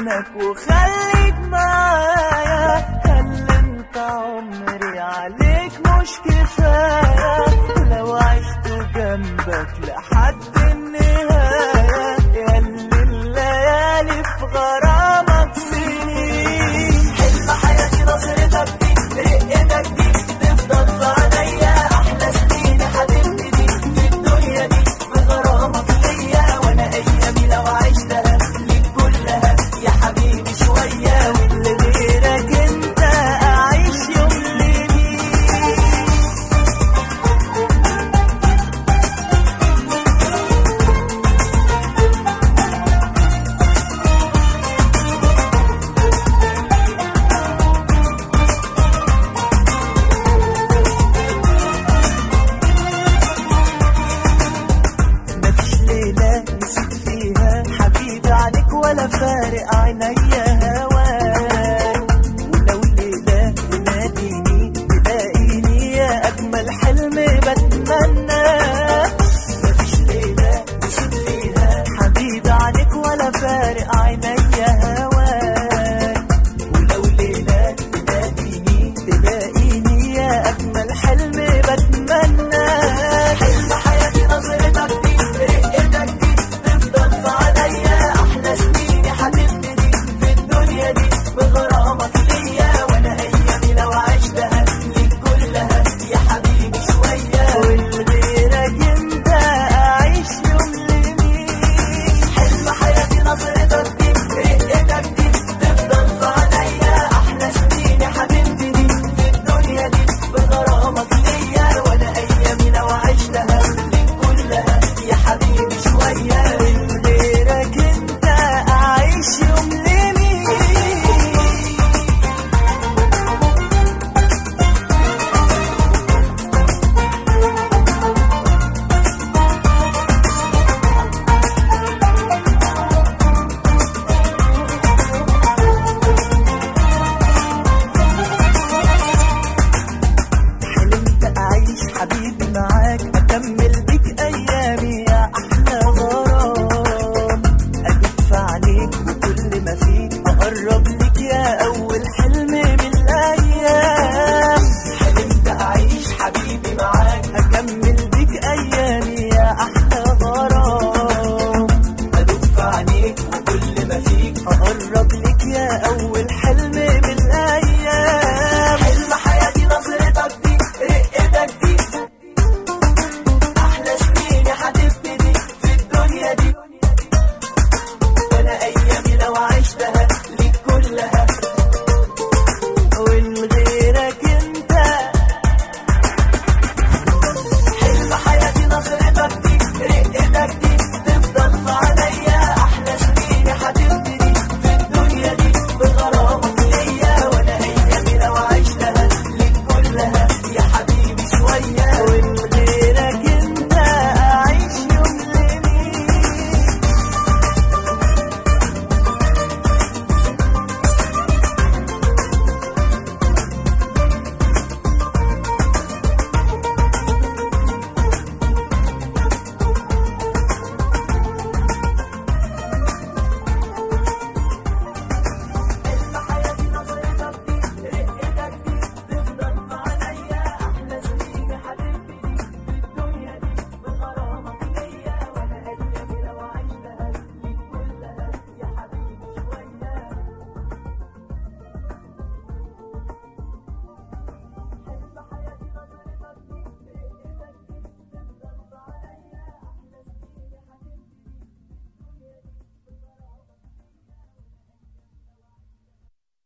منك وخليك معايا هل انت عمري عليك مش كفاية لو عشت جنبك لحد النهاية ياللي الليالي في غرامك سنين حلم حياتي نظرتك دي رقتك دي تفضل في عينيا احلى سنين يا حبيبتي دي في الدنيا دي بغرامك ليا وانا ايامي لو عشتها ليك كلها يا حبيبي شويه واللي غيرك انت اعيش يوم ليلي مفيش ليلة نسيت فيها حبيبي عليك ولا فارق عينيا هواك ولو ليلة تناديني تلاقيني يا أجمل حلم بتمنى